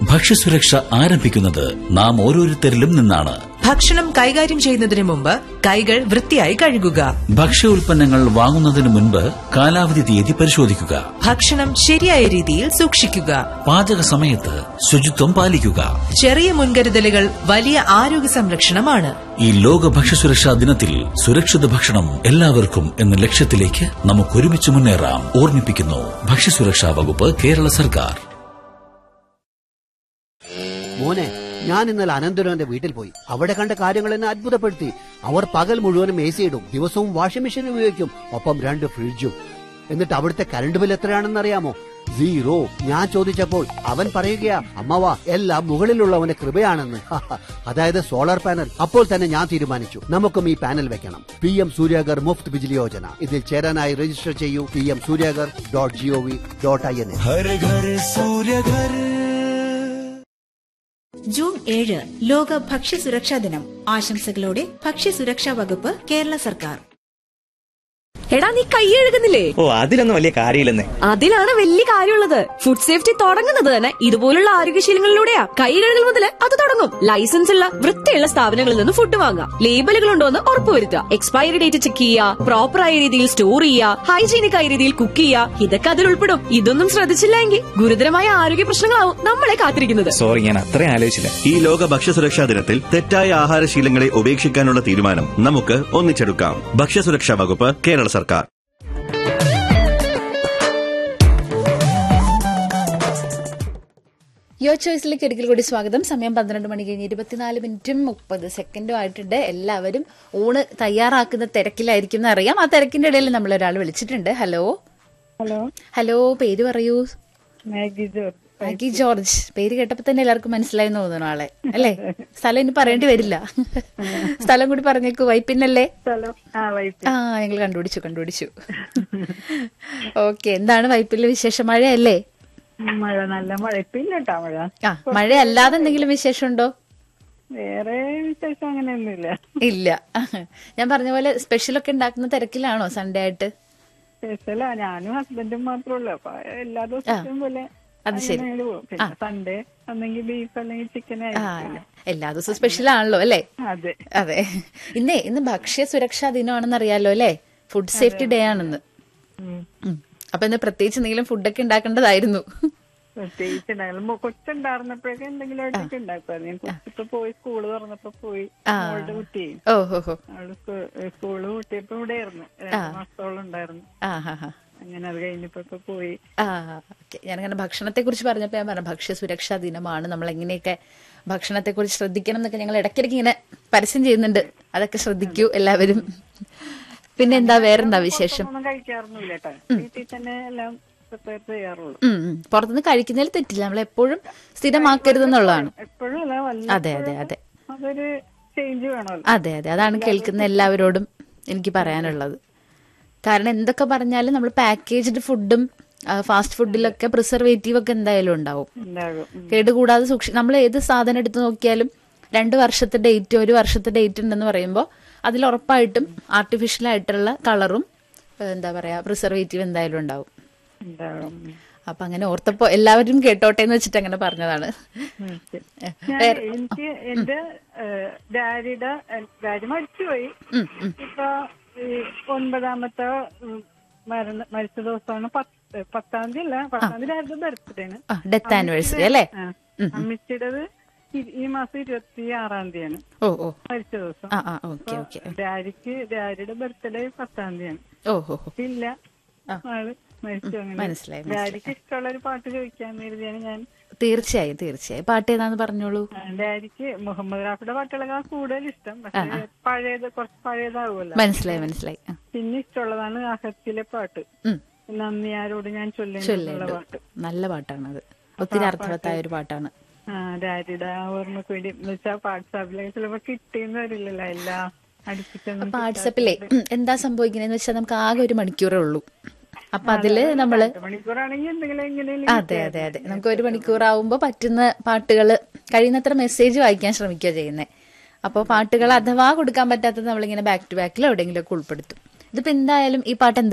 ഭക്ഷ്യസുരക്ഷ ആരംഭിക്കുന്നത് നാം ഓരോരുത്തരിലും നിന്നാണ് ഭക്ഷണം കൈകാര്യം ചെയ്യുന്നതിന് മുമ്പ് കൈകൾ വൃത്തിയായി കഴുകുക ഭക്ഷ്യ ഉൽപ്പന്നങ്ങൾ വാങ്ങുന്നതിന് മുൻപ് കാലാവധി തീയതി പരിശോധിക്കുക ഭക്ഷണം ശരിയായ രീതിയിൽ സൂക്ഷിക്കുക പാചക സമയത്ത് ശുചിത്വം പാലിക്കുക ചെറിയ മുൻകരുതലുകൾ വലിയ ആരോഗ്യ സംരക്ഷണമാണ് ഈ ലോക ഭക്ഷ്യസുരക്ഷാ ദിനത്തിൽ സുരക്ഷിത ഭക്ഷണം എല്ലാവർക്കും എന്ന ലക്ഷ്യത്തിലേക്ക് നമുക്ക് ഒരുമിച്ച് മുന്നേറാം ഓർമ്മിപ്പിക്കുന്നു ഭക്ഷ്യസുരക്ഷാ വകുപ്പ് കേരള സർക്കാർ മോനെ ഞാൻ ഇന്നലെ അനന്തരവന്റെ വീട്ടിൽ പോയി അവിടെ കണ്ട കാര്യങ്ങൾ എന്നെ അത്ഭുതപ്പെടുത്തി അവർ പകൽ മുഴുവനും എ സി ഇടും ദിവസവും വാഷിംഗ് മെഷീൻ ഉപയോഗിക്കും ഒപ്പം രണ്ട് ഫ്രിഡ്ജും എന്നിട്ട് അവിടുത്തെ കറണ്ട് ബിൽ എത്രയാണെന്ന് അറിയാമോ സീറോ ഞാൻ ചോദിച്ചപ്പോൾ അവൻ പറയുകയാ അമ്മവാ എല്ലാം മുകളിലുള്ളവന്റെ കൃപയാണെന്ന് അതായത് സോളാർ പാനൽ അപ്പോൾ തന്നെ ഞാൻ തീരുമാനിച്ചു നമുക്കും ഈ പാനൽ വെക്കണം പി എം സൂര്യാഗർ മുഫ്ത് ബിജിലി യോജന ഇതിൽ ചേരാനായി രജിസ്റ്റർ ചെയ്യൂ P M Suryaghar dot G O V dot I N എ ജൂൺ ഏഴ് ലോക ഭക്ഷ്യസുരക്ഷാ ദിനം ആശംസകളോടെ ഭക്ഷ്യസുരക്ഷാ വകുപ്പ് കേരള സർക്കാർ എടാ നീ കൈ എഴുകുന്നില്ലേ ഓ അതിലൊന്നും വലിയ കാര്യമില്ലെന്നേ അതിലാണ് വലിയ കാര്യമുള്ളത് ഫുഡ് സേഫ്റ്റി തുടങ്ങുന്നത് തന്നെ ഇതുപോലുള്ള ആരോഗ്യശീലങ്ങളിലൂടെയാ കൈ കഴുകൽ മുതൽ അത് തുടങ്ങും ലൈസൻസ് ഉള്ള വൃത്തിയുള്ള സ്ഥാപനങ്ങളിൽ നിന്ന് ഫുഡ് വാങ്ങാം ലേബലുകൾ ഉണ്ടോ എന്ന് ഉറപ്പുവരുത്തുക എക്സ്പയറി ഡേറ്റ് ചെക്ക് ചെയ്യുക പ്രോപ്പറായ രീതിയിൽ സ്റ്റോർ ചെയ്യുക ഹൈജീനിക് ആയ രീതിയിൽ കുക്ക് ചെയ്യുക ഇതൊക്കെ അതിൽ ഉൾപ്പെടും ഇതൊന്നും ശ്രദ്ധിച്ചില്ലെങ്കിൽ ഗുരുതരമായ ആരോഗ്യ പ്രശ്നങ്ങളാവും നമ്മളെ കാത്തിരിക്കുന്നത് സോറി ഞാൻ അത്രയും ആലോചിച്ചില്ല ഈ ലോക ഭക്ഷ്യസുരക്ഷാ ദിനത്തിൽ തെറ്റായ ആഹാരശീലങ്ങളെ ഉപേക്ഷിക്കാനുള്ള തീരുമാനം നമുക്ക് ഒന്നിച്ചെടുക്കാം ഭക്ഷ്യസുരക്ഷാ വകുപ്പ് കേരള സർക്കാർ യോ ചോയ്സിലേക്ക് ഒരിക്കൽ കൂടി സ്വാഗതം സമയം പന്ത്രണ്ട് മണി കഴിഞ്ഞ് ഇരുപത്തിനാല് മിനിറ്റും മുപ്പത് സെക്കൻഡും ആയിട്ടുണ്ട് എല്ലാവരും ഊണ് തയ്യാറാക്കുന്ന തിരക്കിലായിരിക്കും എന്ന് അറിയാം ആ തിരക്കിന്റെ ഇടയിൽ നമ്മൾ ഒരാൾ വിളിച്ചിട്ടുണ്ട് ഹലോ ഹലോ ഹലോ പേര് പറയൂ മാഗി ജോർജ് മാഗി ജോർജ് പേര് കേട്ടപ്പോ തന്നെ എല്ലാവർക്കും മനസ്സിലായി എന്ന് തോന്നുന്നു ആളെ അല്ലേ സ്ഥലം ഇനി പറയേണ്ടി വരില്ല സ്ഥലം കൂടി പറഞ്ഞേക്കൂ വൈപ്പിന്നല്ലേ സ്ഥലം ആ വൈപ്പ് ആ ഞങ്ങൾ കണ്ടുപിടിച്ചു കണ്ടുപിടിച്ചു ഓക്കെ എന്താണ് വൈപ്പിലെ വിശേഷം മഴയല്ലേ മഴ നല്ല മഴ ഇപ്പൊ ഇല്ല കേട്ടാ മഴ ആ മഴയല്ലാതെ എന്തെങ്കിലും വിശേഷമുണ്ടോ വേറെ വിശേഷം അങ്ങനെയൊന്നുമില്ല ഇല്ല ഞാൻ പറഞ്ഞ പോലെ സ്പെഷ്യൽ ഒക്കെ ഉണ്ടാക്കുന്ന തിരക്കിലാണോ സൺഡേ ആയിട്ട് സ്പെഷ്യലാ ഞാനും ഹസ്ബൻഡും മാത്രമേ ഉള്ളൂ അപ്പൊ എല്ലാ ദിവസവും പോലെ അത് ശരി. അങ്ങനെ പോകും പിന്നെ സൺഡേ ഒന്നെങ്കിൽ ബീഫ് അല്ലെങ്കിൽ ചിക്കൻ ആ എല്ലാ ദിവസവും സ്പെഷ്യൽ ആണല്ലോ അല്ലേ അതെ അതെ ഇന്നേ ഇന്ന് ഭക്ഷ്യ സുരക്ഷാ ദിനമാണെന്ന് അറിയാലോ അല്ലേ ഫുഡ് സേഫ്റ്റി ഡേ ആണെന്ന് ഉം. ഉം. അപ്പൊ ഇന്ന് പ്രത്യേകിച്ച് എന്തെങ്കിലും ഫുഡൊക്കെ ഉണ്ടാക്കേണ്ടതായിരുന്നു പ്രത്യേകിച്ച് ഉണ്ടായിരുന്നു കൊച്ചുണ്ടായിരുന്നപ്പോഴൊക്കെ എന്തെങ്കിലും ആയിട്ടൊക്കെ ഉണ്ടാക്കുമായിരുന്നു ഞാൻ കൊച്ചിപ്പോ പോയി സ്കൂള് തുറന്നപ്പോ പോയി ആ. മോളുടെ കുട്ടിയെ ഓ ഹോ ഹോ അവള് സ്കൂ- സ്കൂള് കൂട്ടിയപ്പോ ഇവിടെ ആയിരുന്നു രണ്ടു മാസത്തോളം ഉണ്ടായിരുന്നു ആ ഹാ ഹാ അങ്ങനെ അത് കഴിഞ്ഞപ്പോ ഇപ്പൊ പോയി ആ ഓക്കെ ഞാനങ്ങനെ ഭക്ഷണത്തെ കുറിച്ച് പറഞ്ഞപ്പോൾ ഞാൻ പറഞ്ഞു ഭക്ഷ്യ സുരക്ഷാ ദിനമാണ് നമ്മൾ എങ്ങനെയൊക്കെ ഭക്ഷണത്തെ കുറിച്ച് ശ്രദ്ധിക്കണം എന്നൊക്കെ ഞങ്ങൾ ഇടയ്ക്കിടയ്ക്ക് ഇങ്ങനെ പരസ്യം ചെയ്യുന്നുണ്ട് അതൊക്കെ ശ്രദ്ധിക്കൂ എല്ലാവരും പിന്നെ എന്താ വേറെന്താ വിശേഷം ഒന്നും കഴിക്കാറൊന്നുമില്ല കേട്ടോ വീട്ടിൽ തന്നെ എല്ലാം പ്രിപ്പയർ ചെയ്യാറുള്ളൂ ഉം, ഉം. പുറത്തുനിന്ന് കഴിക്കുന്നതിൽ തെറ്റില്ല നമ്മൾ എപ്പോഴും സ്ഥിരമാക്കരുതെന്നുള്ളതാണ് എപ്പോഴും അല്ല വല്ല അതെ അതെ അതെ അതൊരു ചേഞ്ച് വേണമല്ലോ അതെ അതെ അതാണ് കേൾക്കുന്ന എല്ലാവരോടും എനിക്ക് പറയാനുള്ളത് കാരണം എന്തൊക്കെ പറഞ്ഞാലും നമ്മൾ പാക്കേജ്ഡ് ഫുഡും ഫാസ്റ്റ് ഫുഡിലൊക്കെ പ്രിസർവേറ്റീവ് ഒക്കെ എന്തായാലും ഉണ്ടാവും ഉണ്ടാകും ഉം. കേടുകൂടാതെ സൂക്ഷി നമ്മൾ ഏത് സാധനം എടുത്ത് നോക്കിയാലും രണ്ട് വർഷത്തെ ഡേറ്റ് ഒരു വർഷത്തെ ഡേറ്റ് ഉണ്ടെന്ന് പറയുമ്പോൾ അതിൽ ഉറപ്പായിട്ടും ആർട്ടിഫിഷ്യൽ ആയിട്ടുള്ള കളറും എന്താ പറയാ പ്രിസർവേറ്റീവ് എന്തായാലും ഉണ്ടാവും ഉണ്ടാകും ഉം. അപ്പൊ അങ്ങനെ ഓർത്തപ്പോ എല്ലാവരും കേട്ടോട്ടെ എന്ന് വെച്ചിട്ട് അങ്ങനെ പറഞ്ഞതാണ് ഉം, ശരി. ഞാൻ എനിക്ക് എന്റെ ഡാഡിയുടെ ഡാഡി മരിച്ചുപോയി ഇപ്പൊ ഈ ഒൻപതാമത്തെ ഉം, മരണ മരിച്ച ദിവസമാണ് പത്ത് പത്താം തീയതി അല്ല പത്താം തീയതി ആയിരുന്നു ബർത്ത്ഡേ ആണ് ആ ഡെത്ത് ആനിവേഴ്സറി അല്ലേ ആ. അമ്മച്ചിയുടേത് ഈ- ഈ മാസം ഇരുപത്തി ആറാം തീയതിയാണ് ഓ ഓ മരിച്ച ദിവസം ആ ആ ഓക്കെ ഓക്കെ ഡാഡിക്ക് ഡാഡിയുടെ ബർത്ത്ഡേ പത്താം തീയതിയാണ് ഓ ഹോ ഹോ ഇല്ല ആള് മരിച്ചു അങ്ങനെ മനസ്സിലായി, ഡാഡിക്ക് ഇഷ്ടമുള്ള ഒരു പാട്ട് ചോദിക്കാൻ കരുതിയാണ് ഞാൻ തീർച്ചയായും തീർച്ചയായും പാട്ട് ഏതാന്ന് പറഞ്ഞോളൂ ആ, ഡാഡിക്ക് മുഹമ്മദ് റാഫിയുടെ പാട്ടുകളൊക്കെ കൂടുതൽ ഇഷ്ടം പക്ഷെ പഴയത് കുറച്ച് പഴയതാവുമല്ലോ മനസ്സിലായി മനസ്സിലായി ആ. പിന്നെ ഇഷ്ടമുള്ളതാണ് അഹത്തിലെ പാട്ട് ഉം. നന്ദി ആരോട് ഞാൻ ചൊല്ലേണ്ട ചൊല്ലേണ്ടു പാട്ട് നല്ല പാട്ടാണത് ഒത്തിരി അർത്ഥവത്തായ ഒരു പാട്ടാണ് ആ ഡാഡിയുടെ ആ ഓർമ്മക്ക് വേണ്ടി എന്ന് വെച്ചാൽ വാട്സാപ്പിലൊക്കെ ചിലപ്പോ കിട്ടിയെന്ന് വരില്ലല്ലോ എല്ലാം അടുപ്പിച്ചൊന്നും വാട്സപ്പിലെ എന്താ സംഭവിക്കണേന്ന് വെച്ചാൽ നമുക്ക് ആകെ ഒരു മണിക്കൂറേ ഉള്ളൂ അപ്പൊ അതില് നമ്മള് മണിക്കൂറാണെങ്കിൽ എന്തെങ്കിലും എങ്ങനെയും അതെ അതെ അതെ നമുക്ക് ഒരു മണിക്കൂറാവുമ്പോ പറ്റുന്ന പാട്ടുകൾ കഴിയുന്നത്ര മെസ്സേജ് വായിക്കാൻ ശ്രമിക്കുക ചെയ്യുന്നത് അപ്പോൾ പാട്ടുകൾ അഥവാ കൊടുക്കാൻ പറ്റാത്തത് നമ്മളിങ്ങനെ ബാക്ക് ടു ബാക്കിൽ എവിടെയെങ്കിലും ഒക്കെ ഉൾപ്പെടുത്തും ഇതിപ്പോ എന്തായാലും ഈ പാട്ട്